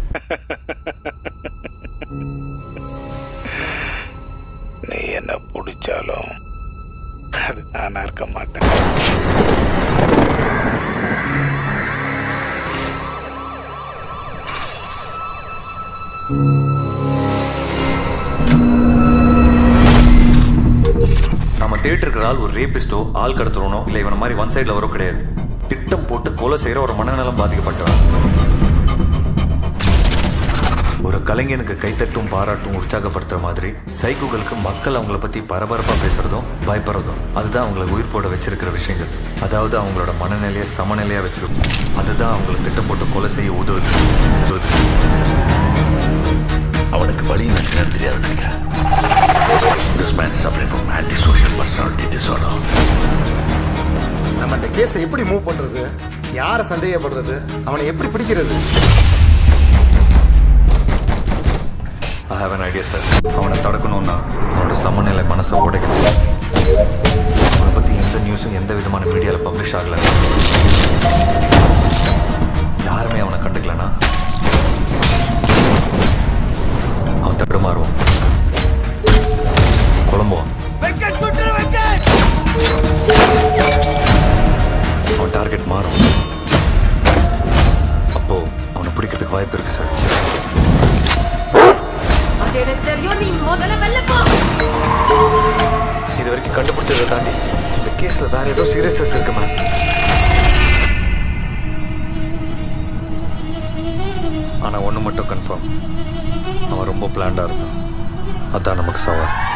நீ என்ன பிடிச்சாலும் அது நானா இருக்க மாட்டேன் நம்ம தேட்டர் இருக்கிற ஆள் ஒரு ரேபிஸ்டோ ஆள் கடத்துறனோ இல்லை இவன மாதிரி ஒன் சைடில் வரோ கிடையாது திட்டம் போட்டு கொலை செய்கிற ஒரு மனநலம் பாதிக்கப்பட்டவன் ஒரு கலைஞனுக்கு கைத்தட்டும் பாராட்டும் உற்சாகப்படுத்துற மாதிரி சைக்கோகளுக்கு மக்கள் அவங்கள பத்தி பரபரப்பா பேசுறதும் பயப்படுறதும் அதுதான் அவங்கள உயிர் போட வச்சிருக்கிற விஷயங்கள் அதாவது அவங்களோட மனநிலையை சமநிலையா வச்சிருக்கும் அதுதான் அவங்களை திட்டம் போட்டு கொலை செய்ய உதவுது உதவுது அவனுக்கு வழி நடக்கிறது தெரியாது நினைக்கிறேன் This man is suffering from antisocial personality disorder. நம்ம அந்த கேஸை எப்படி மூவ் பண்றது யாரை சந்தேகப்படுறது அவனை எப்படி பிடிக்கிறது I have an idea sir அவனை தடுக்கணும்னா அவனோட சமநிலை மனசை உடைக்கணும் அவனை பற்றி எந்த நியூஸும் எந்த விதமான மீடியாவில் பப்ளிஷ் ஆகலை யாருமே அவனை கண்டுக்கலனா அவன் தடுமாறுவான் குழம்புவான் அவன் டார்கெட் மாறும் அப்போ அவனை பிடிக்கிறதுக்கு வாய்ப்பு இருக்கு சார் அது எனக்கு தெரியும் நீ முதல்ல வெளில போ இது வரைக்கும் கண்டுபிடிச்சதை தாண்டி இந்த கேஸ்ல வேற ஏதோ சீரியஸஸ் இருக்கு மேம் ஆனா ஒண்ணு மட்டும் கன்ஃபார்ம் அவன் ரொம்ப பிளான்டா இருக்கான் அதான் நமக்கு சவால்